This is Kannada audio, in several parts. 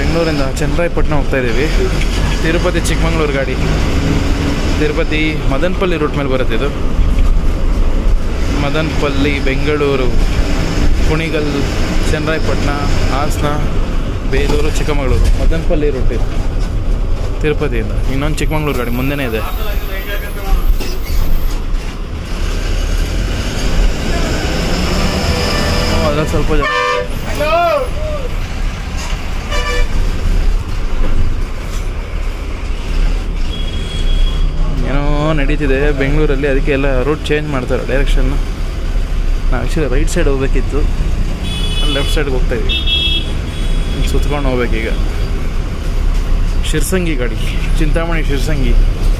ಬೆಂಗಳೂರಿಂದ ಚನ್ನರಾಯಪಟ್ಟಣ ಹೋಗ್ತಾ ಇದ್ದೀವಿ ತಿರುಪತಿ ಚಿಕ್ಕಮಂಗ್ಳೂರು ಗಾಡಿ ತಿರುಪತಿ ಮದನಪಲ್ಲಿ ರೂಟ್ ಮೇಲೆ ಬರುತ್ತೆ ಇದು ಮದನಪಲ್ಲಿ ಬೆಂಗಳೂರು ಕುಣಿಗಲ್ ಚನ್ನರಾಯಪಟ್ಟಣ ಹಾಸನ ಬೇಲೂರು ಚಿಕ್ಕಮಗಳೂರು ಮದನಪಲ್ಲಿ ರೂಟ್ ಇದು ತಿರುಪತಿಯಿಂದ ಇನ್ನೊಂದು ಚಿಕ್ಕಮಂಗ್ಳೂರು ಗಾಡಿ ಮುಂದೆನೇ ಇದೆ ಅದ್ರಲ್ಲಿ ಸ್ವಲ್ಪ ಜನ ಏನೋ ನಡೀತಿದೆ ಬೆಂಗಳೂರಲ್ಲಿ ಅದಕ್ಕೆ ಎಲ್ಲ ರೂಟ್ ಚೇಂಜ್ ಮಾಡ್ತಾರೆ ಡೈರೆಕ್ಷನ್ನು ನಾವು ಆ್ಯಕ್ಚುಲಿ ರೈಟ್ ಸೈಡ್ ಹೋಗ್ಬೇಕಿತ್ತು ಲೆಫ್ಟ್ ಸೈಡ್ಗೆ ಹೋಗ್ತಾ ಇದ್ವಿ ಸುತ್ಕೊಂಡು ಹೋಗ್ಬೇಕೀಗ ಶಿರ್ಸಂಗಿ ಗಾಡಿ Chintamani Shirsangi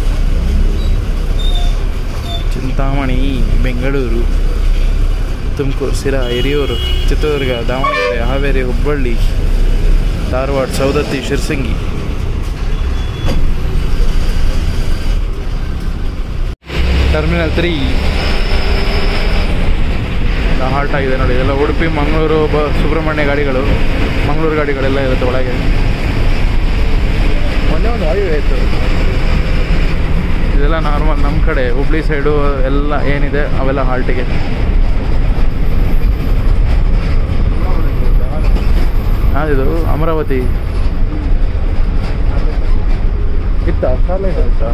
Chintamani Bengaluru Tumakuru Sira Hiriyur Chitradurga Davanagere Haveri Hubballi Dharwad Saundatti Shirsangi terminal three halt ಆಗಿದೆ ನೋಡಿ ಇದೆಲ್ಲ ಉಡುಪಿ ಮಂಗಳೂರು ಬ ಸುಬ್ರಹ್ಮಣ್ಯ ಗಾಡಿಗಳು ಮಂಗಳೂರು ಗಾಡಿಗಳೆಲ್ಲ ಇರುತ್ತೆ ಒಳಗೆ ಮೊನ್ನೆ ಒಂದು ಹೈವೇ ಇತ್ತು ಇದೆಲ್ಲ ನಾರ್ಮಲ್ ನಮ್ಮ ಕಡೆ ಹುಬ್ಳಿ ಸೈಡು ಎಲ್ಲ ಏನಿದೆ ಅವೆಲ್ಲ ಹಾಲ್ಟಿಗೆ ಯಾವ್ದಿದು ಅಮರಾವತಿ ಇತ್ತ ಸ್ಟಾರ್ಲೈಟ್ ಆಯ್ತಾ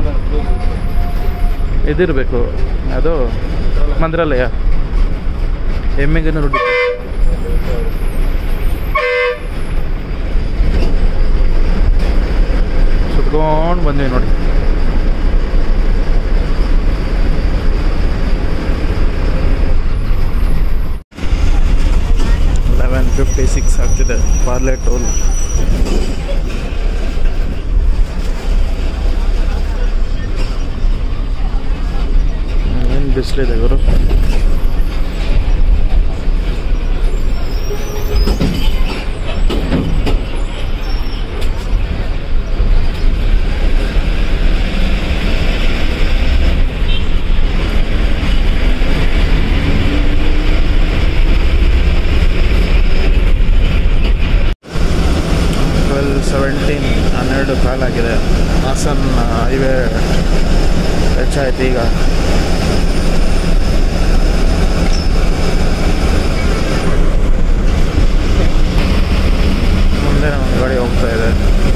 ಇದಿರಬೇಕು ಅದು ಮಂತ್ರಾಲಯ ಎಮ್ಮೆಗನ್ನು ರುಡ್ಡಿ ಸುತ್ಕೊಂಡು ಬಂದ್ವಿ ನೋಡಿ ಲೆವೆನ್ ಫಿಫ್ಟಿ ಸಿಕ್ಸ್ ಆಗ್ತಿದೆ ಪಾರ್ಲೆ ಟೋಲ್ ಏನು ಬಿಸಿಲಿದೆ ಗುರು ಟ್ವೆಲ್ ಸೆವೆಂಟೀನ್ ಹನ್ನೆರಡು ಕಾಲಾಗಿದೆ ಹಾಸನ್ ಹೈವೇ ಹೆಚ್ಚಾಯ್ತು ಈಗ ಮುಂದೆ ಒಂದು ಗಾಡಿ ಹೋಗ್ತಾ ಇದೆ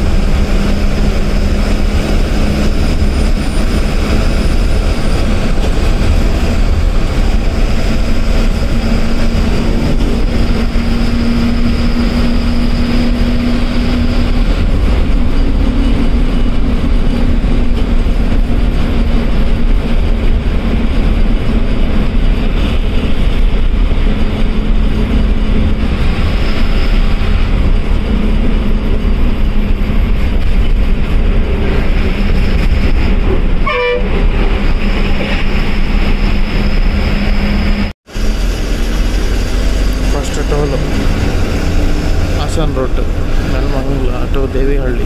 first toll Hassan route Nelamangala to Devihalli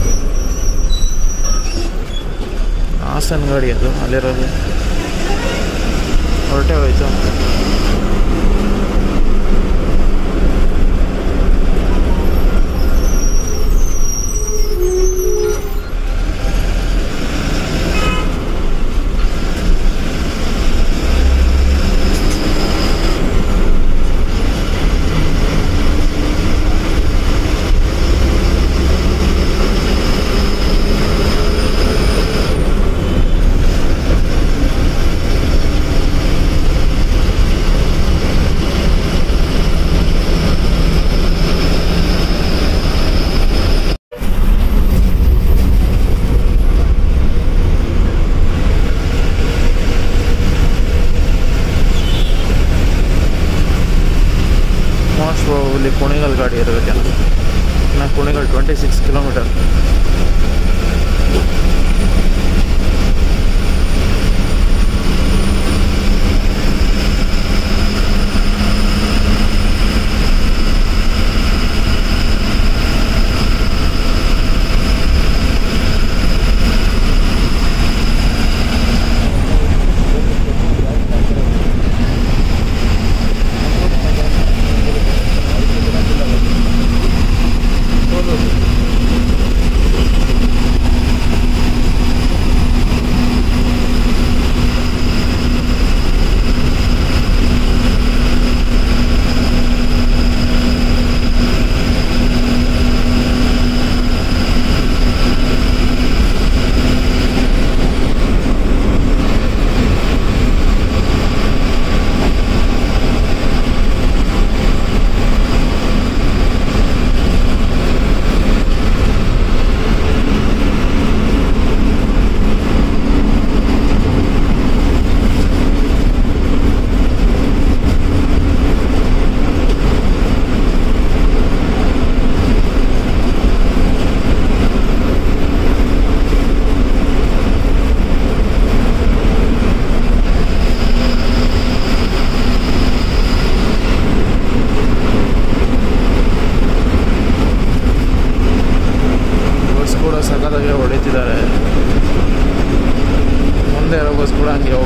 Hassan ಗಾಡಿ ಅದು ಅಲ್ಲಿರೋದು ಹೊರಟೆ ಹೋಯ್ತು ಮೋಸ್ಟ್ ಇಲ್ಲಿ ಕುಣಿಗಲ್ ಗಾಡಿ ಇರಬೇಕೇನೋ ನಾ ಕುಣಿಗಲ್ ಟ್ವೆಂಟಿ ಸಿಕ್ಸ್ ಕಿಲೋಮೀಟರ್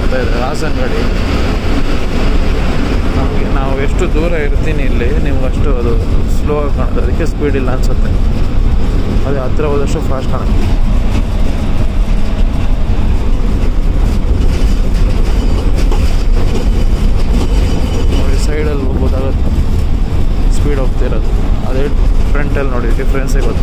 ಬರ್ತಾ ಇದೆ ಹಾಸನ್ ಗಾಡಿ ನಮಗೆ ನಾವು ಎಷ್ಟು ದೂರ ಇರ್ತೀನಿ ಇಲ್ಲಿ ನಿಮ್ಗೆ ಅಷ್ಟು ಅದು ಸ್ಲೋ ಆಗಿ ಕಾಣುತ್ತೆ ಅದಕ್ಕೆ ಸ್ಪೀಡ್ ಇಲ್ಲ ಅನ್ಸುತ್ತೆ ಅದೇ ಹತ್ತಿರ ಹೋದಷ್ಟು ಫಾಸ್ಟ್ ಕಾಣುತ್ತೆ ನೋಡಿ ಸೈಡಲ್ಲಿ ಹೋಗ್ಬೋದಾಗುತ್ತೆ ಸ್ಪೀಡ್ ಹೋಗ್ತಿರೋದು ಅದೇ ಫ್ರಂಟಲ್ಲಿ ನೋಡಿ ಡಿಫ್ರೆನ್ಸ್ ಗೊತ್ತು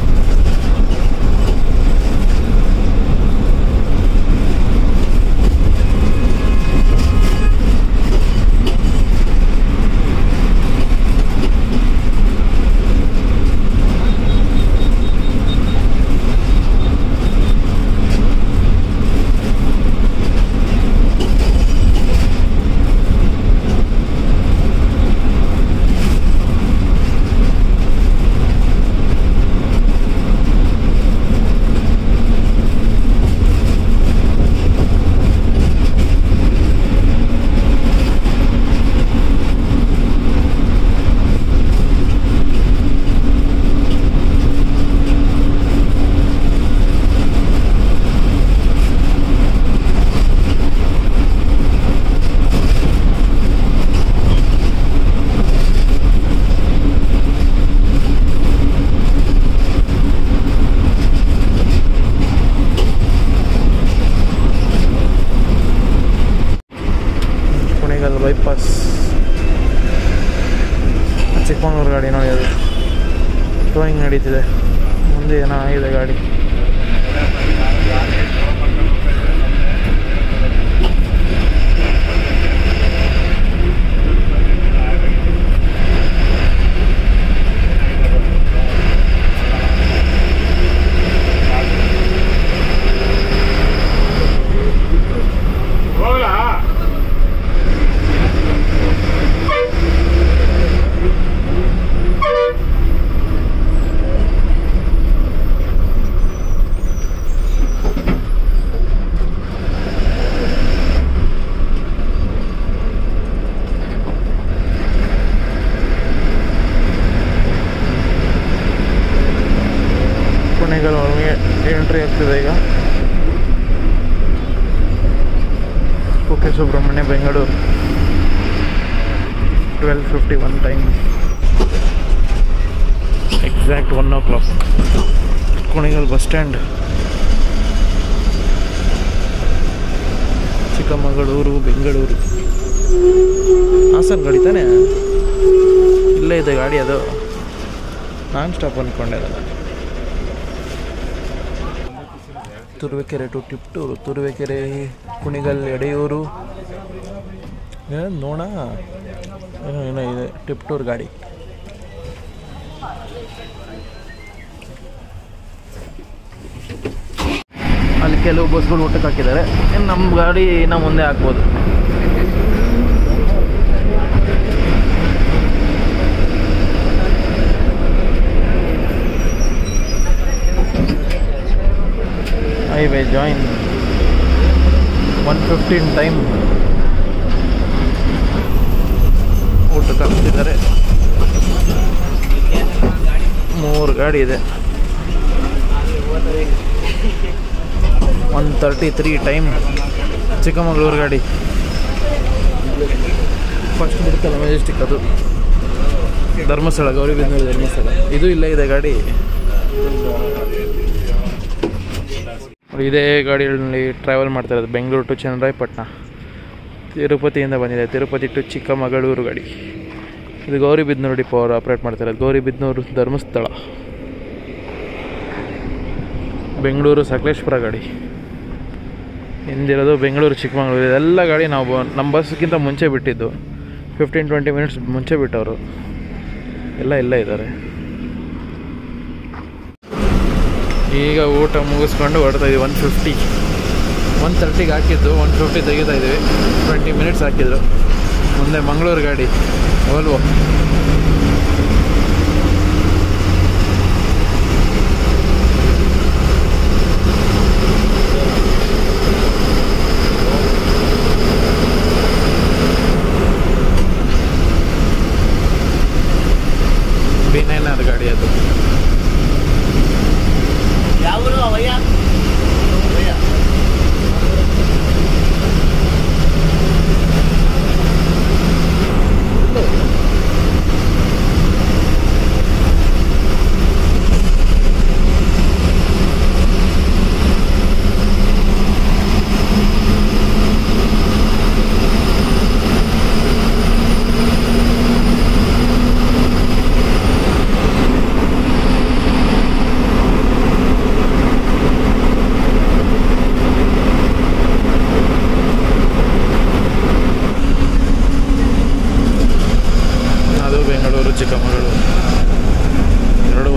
ಕುಣಿಗಲ್ ಬೈಪಾಸ್ ಚಿಕ್ಕಮಗಳೂರು ಗಾಡಿ ನೋಡಿ ಅದು ಟೋಯಿಂಗ್ ನಡೀತಿದೆ ಮುಂದೆ ಏನೋ ಆಗಿದೆ ಗಾಡಿ ಕುಣಿಗಲ್ ಒಳಗೆ ಎಂಟ್ರಿ ಆಗ್ತಿದೆ ಈಗ Kukke Subrahmanya Bengaluru twelve fifty one time exact one o'clock Kunigal bus stand Chikkamagaluru Bengaluru Hassan ಗಾಡಿ ತಾನೇ ಇಲ್ಲೇ ಇದೆ ಗಾಡಿ ಅದು ನಾನ್ ಸ್ಟಾಪ್ ಅಂದ್ಕೊಂಡೆ ಅದನ್ನು ತುರುವೇಕೆರೆ ಟು ಟಿಪ್ಟೂರು ತುರುವೇಕೆರೆ ಕುಣಿಗಲ್ ಎಡೆಯೂರು ಏನು ನೋಡ ಏನೋ ಏನೋ ಇದೆ ಟಿಪ್ಟೂರು ಗಾಡಿ ಅಲ್ಲಿ ಕೆಲವು ಬಸ್ಗಳು ಊಟಕ್ಕೆ ಹಾಕಿದ್ದಾರೆ ಇನ್ನು ನಮ್ಮ ಗಾಡಿ ಇನ್ನು ಮುಂದೆ ಹಾಕ್ಬೋದು highway join one fifteen time ಊಟಕ್ಕೆ ಹಾಕ್ತಿದ್ದಾರೆ ಮೂರು ಗಾಡಿ ಇದೆ one thirty three time Chikkamagaluru ಗಾಡಿ ಫಸ್ಟ್ ಬಿಡುತ್ತಲ್ಲ ಮೆಜೆಸ್ಟಿಕ್ ಅದು ಧರ್ಮಸ್ಥಳ ಗೌರಿಬಿದನೂರು ಧರ್ಮಸ್ಥಳ ಇದು ಇಲ್ಲೇ ಇದೆ ಗಾಡಿ ಇದೇ ಗಾಡಿಯಲ್ಲಿ ಟ್ರಾವೆಲ್ ಮಾಡ್ತಾ ಇರೋದು ಬೆಂಗಳೂರು ಟು ಚನ್ನರಾಯಪಟ್ಟಣ ತಿರುಪತಿಯಿಂದ ಬಂದಿದೆ ತಿರುಪತಿ ಟು ಚಿಕ್ಕಮಗಳೂರು ಗಾಡಿ ಇದು ಗೌರಿಬಿದನೂರು ಡಿಪೋ ಅವರು ಆಪ್ರೇಟ್ ಮಾಡ್ತಾ ಇರೋದು ಗೌರಿಬಿದನೂರು ಧರ್ಮಸ್ಥಳ ಬೆಂಗಳೂರು ಸಕಲೇಶ್ಪುರ ಗಾಡಿ ಹಿಂದಿರೋದು ಬೆಂಗಳೂರು ಚಿಕ್ಕಮಗಳೂರು ಇದೆಲ್ಲ ಗಾಡಿ ನಾವು ಬ- ನಮ್ಮ ಬಸ್ಗಿಂತ ಮುಂಚೆ ಬಿಟ್ಟಿದ್ದು ಫಿಫ್ಟೀನ್ ಟ್ವೆಂಟಿ ಮಿನಿಟ್ಸ್ ಮುಂಚೆ ಬಿಟ್ಟವರು ಎಲ್ಲ ಇಲ್ಲೇ ಇದ್ದಾರೆ ಈಗ ಊಟ ಮುಗಿಸ್ಕೊಂಡು ಹೊರಡ್ತಾ ಇದೀವಿ ಒನ್ ಫಿಫ್ಟಿ ಒನ್ ತರ್ಟಿಗೆ ಹಾಕಿದ್ದು ಒನ್ ಫಿಫ್ಟಿ ತೆಗಿತಾ ಇದ್ದೀವಿ ಟ್ವೆಂಟಿ ಮಿನಿಟ್ಸ್ ಹಾಕಿದ್ರು ಮುಂದೆ ಮಂಗಳೂರು ಗಾಡಿ ಓಲ್ವೋ ಬಿ ನೈನ್ ಆರ್ ಗಾಡಿ ಅದು ಯಾವ ಅವಯ್ಯ ಅವಯ್ಯ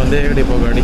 ಒಂದೇ ಡಿಪೋ ಗಾಡಿ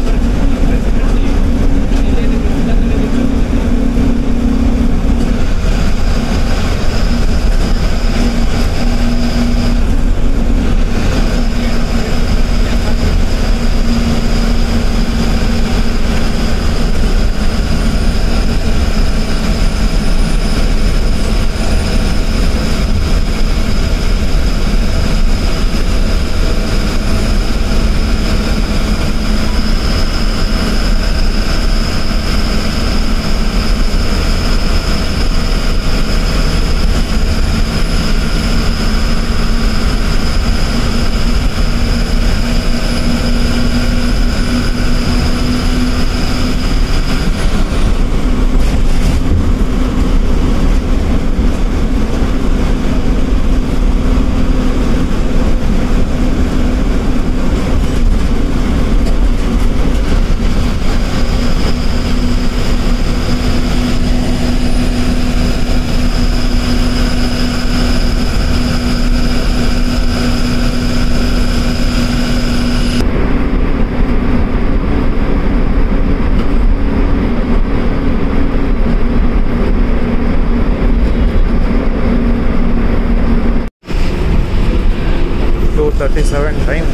two thirty seven time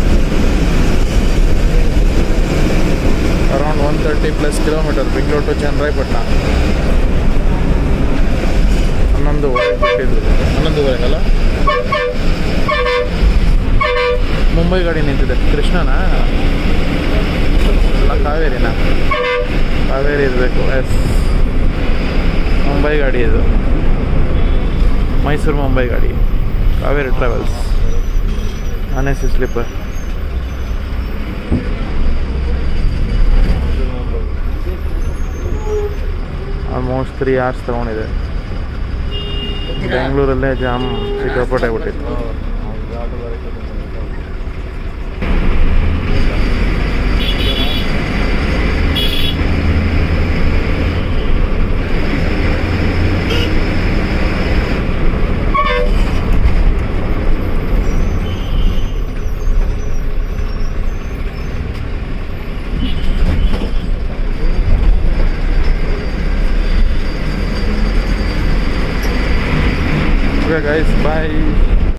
around one thirty plus kilometre Bengaluru to Channarayapatna ಹನ್ನೊಂದುವರೆ ಬಿಟ್ಟಿದ್ದು ಹನ್ನೊಂದುವರೆಗಲ್ಲ ಮುಂಬೈ ಗಾಡಿ ನಿಂತಿದೆ ಕೃಷ್ಣನಾ ಅಲ್ಲ ಕಾವೇರಿನಾ ಕಾವೇರಿ ಇರಬೇಕು ಎಸ್ ಮುಂಬೈ ಗಾಡಿ ಇದು ಮೈಸೂರು ಮುಂಬೈ ಗಾಡಿ ಕಾವೇರಿ ಟ್ರಾವೆಲ್ಸ್ ನಾನೇ ಸಿ ಸ್ಲೀಪರ್ ಆಲ್ಮೋಸ್ಟ್ ತ್ರೀ ಅವರ್ಸ್ ತೊಗೊಂಡಿದೆ ಬೆಂಗಳೂರಲ್ಲೇ ಜಾಮ್ ಸಿಕ್ಕಾಪಟ್ಟೆ ಬಿಟ್ಟಿತ್ತು